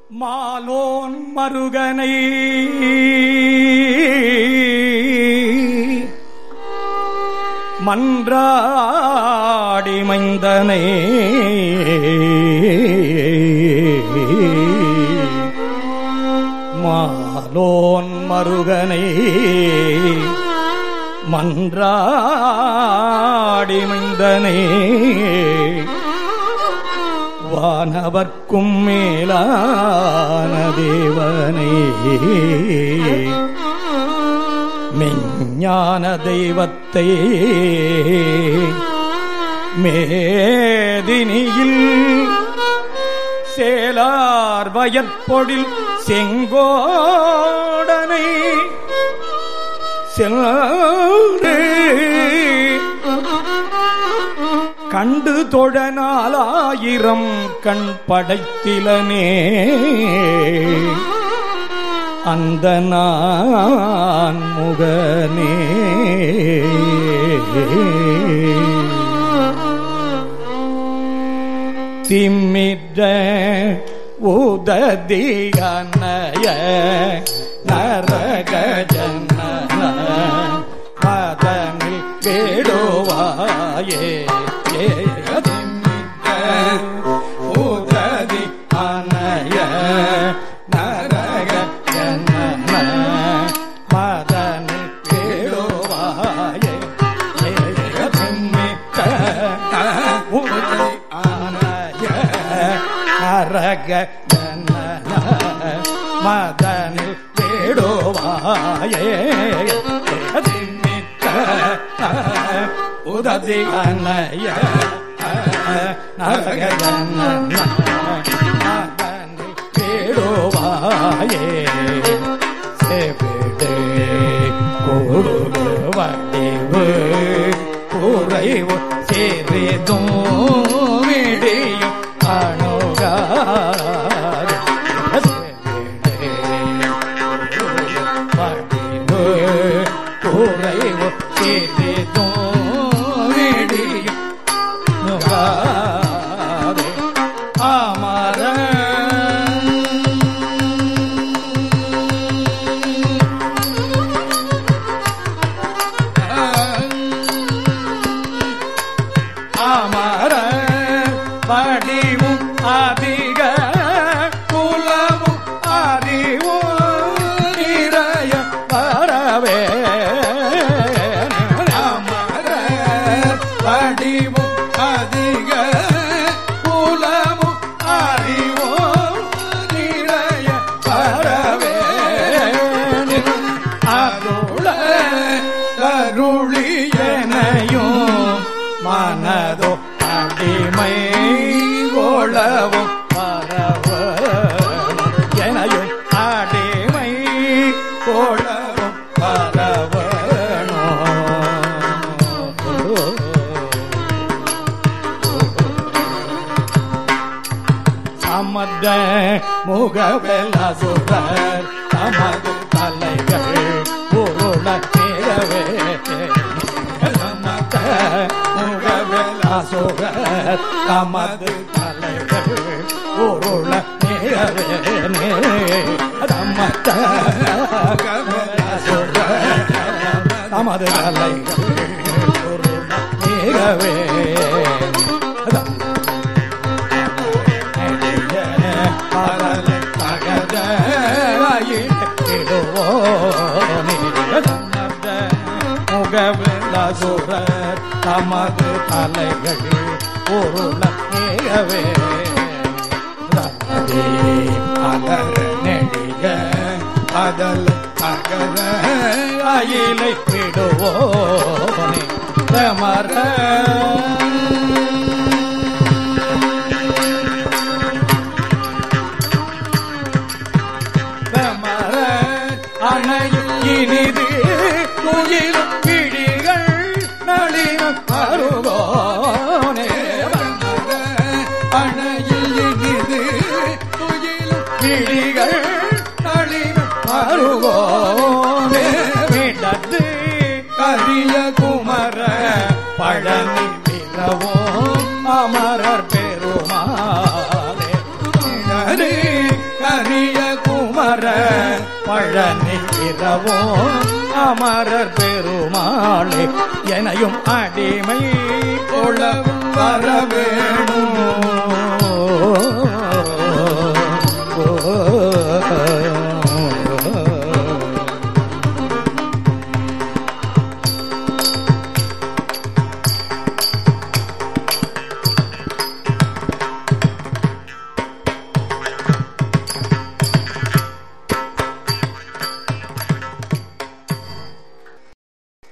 மாலோன் மருகனை மன்றாடி மைந்தனை மாலோன் மருகனை மன்றாடி மைந்தனை வானவர்க்கும் மேலான தேவனை மெஞ்ஞான தெய்வத்தை மேதினியில் சேலார் வயற்பொடில் செங்கோடனை செல்று கண்டு தொழனாலாயிரம் கண் படைத்திலனே அந்த நான் முகனே திம்மிட உததிகனய நரக ஜன்னன மதனில் வேடுவாயே திம்மிட உததி அனய நரக ஜன்னன மதனில் வேடுவாயே திம்மிட உததி அனய நரக ஜன்னன மதனில் வேடுவாயே திம்மிக்க உததி அனய நரக ஜன்னன மதனில் வேடுவாயே செவிடு கூடு வடிவு குறைவு சிறிதும் விடியும் அணுகார் வடிவு குறைவு சிறிதும் விடியும் அணுகார் அமர அமர படிவும் அதிக குலவும் அறிவும் நிறைய பரவே அமர படிவும் அதிக குலவும் அறிவும் நிறைய பரவே அருள கருளியனையும் மனதோ அடிமை கோளவும் பரவ எனையும் அடிமை கோளவும் பரவனோ சமத முகவெல சுரர் தமது தலைகள் பொருள நிறவே சமத முகவெல சுரர் தமது தலைகள் பொருள நிறவே சமத முகவெல சுரர் தமது தலைகள் பொருள நிறவே முகவிலாசுரர் தமது தலைகள் பொருள நேகவே அகர நெடிக அதல் அகர அயிலை விடுவோனே தமர கமர அணையும் இனிது துயிலும் கிழிகள் நளினம் அருகோனே கமர அணையில் இனிது துயிலும் கிழிகள் நளினம் அருகோனே விடத்து கரிய குமர பழனி பிறவோ அமரர் பெருமாளே கரிய குமர பழனி இரவோ அமரர் பெருமாளே எனையும் அடிமை கொள வரவேணும்